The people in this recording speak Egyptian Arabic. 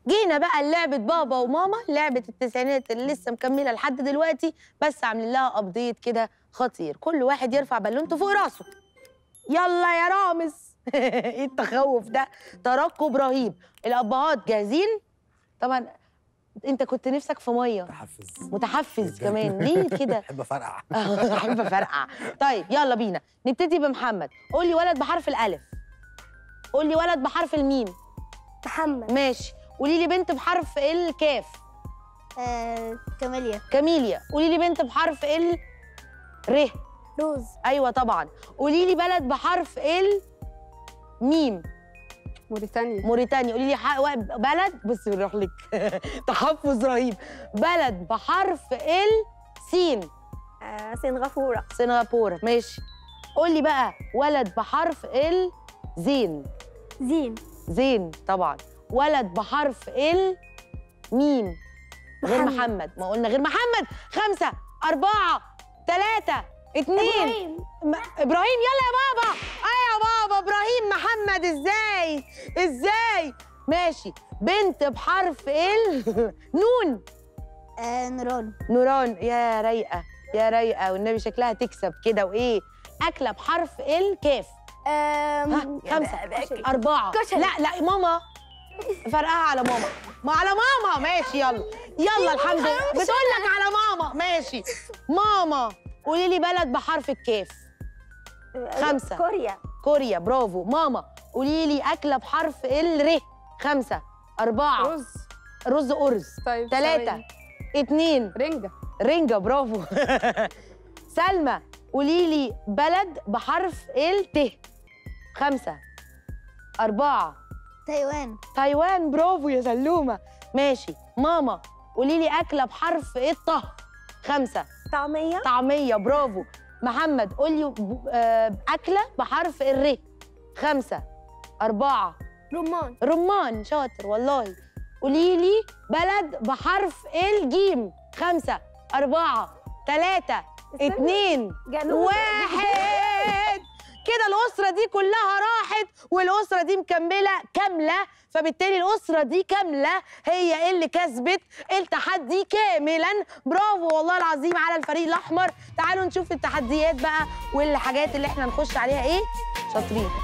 جينا بقى لعبة بابا وماما لعبة التسعينات اللي لسه مكملة لحد دلوقتي بس عاملين لها ابديت كده خطير كل واحد يرفع بالونته فوق راسه يلا يا رامز ايه التخوف ده ترقب رهيب الابهات جاهزين طبعا انت كنت نفسك في ميه متحفز متحفز جداً. كمان ليه كده بحب افرقع احب افرقع طيب يلا بينا نبتدي بمحمد قول لي ولد بحرف الالف قول لي ولد بحرف الميم محمد ماشي قولي لي بنت بحرف الكاف آه، كاميليا كاميليا قولي لي بنت بحرف ال ر روز ايوه طبعا قولي لي بلد بحرف ال ميم موريتانيا موريتانيا قولي لي ح- و- بلد بص بنروح لك تحفظ رهيب بلد بحرف ال سين آه، سنغافورة سنغافورة ماشي قولي بقى ولد بحرف ال زين زين زين طبعا ولد بحرف ال ميم غير محمد. محمد ما قلنا غير محمد خمسة أربعة ثلاثة اتنين م... إبراهيم يلا يا بابا أي يا بابا إبراهيم محمد إزاي إزاي ماشي بنت بحرف ال نون آه، نوران نوران يا رايقة يا رايقة والنبي شكلها تكسب كده وإيه أكلة بحرف الكاف ها خمسة أربعة كشري. لا لا ماما فرقها على ماما ما على ماما ماشي يلا يلا الحمد لله بتقول لك على ماما ماشي ماما قولي لي بلد بحرف الكاف خمسة. كوريا كوريا برافو ماما قولي لي أكلة بحرف الر خمسة أربعة رز رز أرز طيب ثلاثة ثواني. اتنين رنجة رنجة برافو سلمى قولي لي بلد بحرف الت خمسة أربعة تايوان تايوان برافو يا سلومة ماشي ماما قولي لي أكلة بحرف الطه خمسة طعمية طعمية برافو محمد قولي ب- آه، أكلة بحرف الر خمسة أربعة رمان رمان شاطر والله قولي لي بلد بحرف الجيم خمسة أربعة ثلاثة اتنين جنوب واحد كده الأسرة دي كلها راحت والأسرة دي مكملة كاملة فبالتالي الأسرة دي كاملة هي اللي كسبت التحدي كاملا برافو والله العظيم على الفريق الأحمر تعالوا نشوف التحديات بقى والحاجات اللي احنا نخش عليها ايه شاطرين